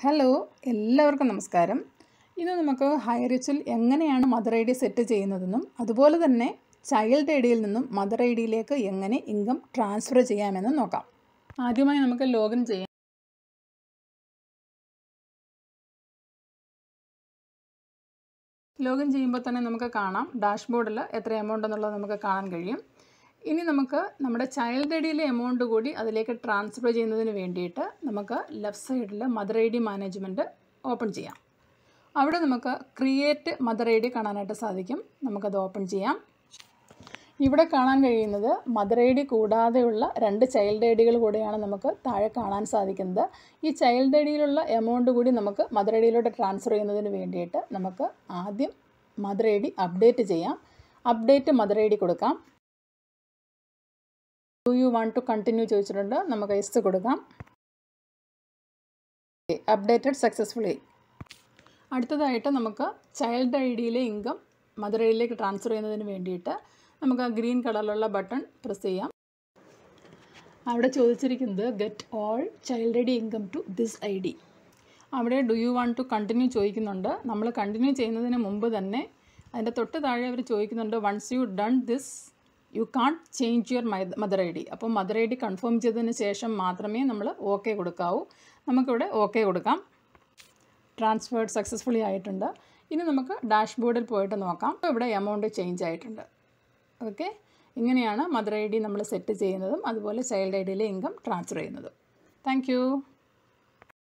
hello എല്ലാവർക്കും നമസ്കാരം ഇന്ന് നമുക്ക് ഹൈറിച്ചിൽ എങ്ങനെയാണ് മദർ ഐ ഡി സെറ്റ് ചെയ്യുന്നതെന്നും അതുപോലെ തന്നെ ചൈൽഡ് ഐ ഡിയിൽ നിന്നും മദർ ഐ ഡിയിലേക്ക് എങ്ങനെ ഇൻകം ട്രാൻസ്ഫർ ചെയ്യാമെന്നും നോക്കാം ആദ്യമായി നമുക്ക് ലോഗിൻ ചെയ്യാം ലോഗിൻ ചെയ്യുമ്പോൾ തന്നെ നമുക്ക് കാണാം ഡാഷ്ബോർഡിൽ എത്ര എമൗണ്ട് എന്നുള്ളത് നമുക്ക് കാണാൻ കഴിയും ഇനി നമുക്ക് നമ്മുടെ ചൈൽഡ് ഐ ഡിയിലെ എമൗണ്ട് കൂടി അതിലേക്ക് ട്രാൻസ്ഫർ ചെയ്യുന്നതിന് വേണ്ടിയിട്ട് നമുക്ക് ലെഫ്റ്റ് സൈഡിൽ mother I D management open ചെയ്യാം അവിടെ നമുക്ക് ക്രിയേറ്റ് മദർ ഐ ഡി കാണാനായിട്ട് സാധിക്കും നമുക്കത് ഓപ്പൺ ചെയ്യാം ഇവിടെ കാണാൻ കഴിയുന്നത് മദർ ഐ ഡി കൂടാതെയുള്ള രണ്ട് ചൈൽഡ് ഐ ഡികൾ കൂടെയാണ് നമുക്ക് താഴെ കാണാൻ സാധിക്കുന്നത് ഈ ചൈൽഡ് ഐ ഡിയിലുള്ള എമൗണ്ട് കൂടി നമുക്ക് മദർ ഐ ഡിയിലോട്ട് ട്രാൻസ്ഫർ ചെയ്യുന്നതിന് വേണ്ടിയിട്ട് നമുക്ക് ആദ്യം മദർ ഐ ഡി അപ്ഡേറ്റ് ചെയ്യാം അപ്ഡേറ്റ് മദർ ഐ ഡി കൊടുക്കാം do you want to continue ചോദിച്ചിട്ടുണ്ട് നമുക്ക് എസ് കൊടുക്കാം അപ്ഡേറ്റഡ് സക്സസ്ഫുള്ളി അടുത്തതായിട്ട് നമുക്ക് ചൈൽഡ് ഐ ഡിയിലെ ഇൻകം മദർ ഐ ഡിയിലേക്ക് ട്രാൻസ്ഫർ ചെയ്യുന്നതിന് വേണ്ടിയിട്ട് നമുക്ക് ആ ഗ്രീൻ കളറിലുള്ള ബട്ടൺ പ്രസ് ചെയ്യാം അവിടെ ചോദിച്ചിരിക്കുന്നത് get all child I D income to this I D അവിടെ do you want to continue ചോദിക്കുന്നുണ്ട് നമ്മൾ കണ്ടിന്യൂ ചെയ്യുന്നതിന് മുമ്പ് തന്നെ അതിൻ്റെ തൊട്ട് താഴെ അവർ ചോദിക്കുന്നുണ്ട് once you done this you can change your mother I D അപ്പോൾ മദർ ഐ ഡി കൺഫേം ചെയ്തതിന് ശേഷം മാത്രമേ നമ്മൾ ഓക്കെ കൊടുക്കാവൂ നമുക്കിവിടെ ഓക്കെ കൊടുക്കാം ട്രാൻസ്ഫേർഡ് സക്സസ്ഫുള്ളി ആയിട്ടുണ്ട് ഇനി നമുക്ക് ഡാഷ്ബോർഡിൽ പോയിട്ട് നോക്കാം അപ്പോൾ ഇവിടെ എമൗണ്ട് ചേഞ്ച് ആയിട്ടുണ്ട് ഓക്കെ ഇങ്ങനെയാണ് മദർ ഐ ഡി നമ്മൾ സെറ്റ് ചെയ്യുന്നതും അതുപോലെ ചൈൽഡ് ഐ ഡിയിലെ ഇൻകം ട്രാൻസ്ഫർ ചെയ്യുന്നതും താങ്ക്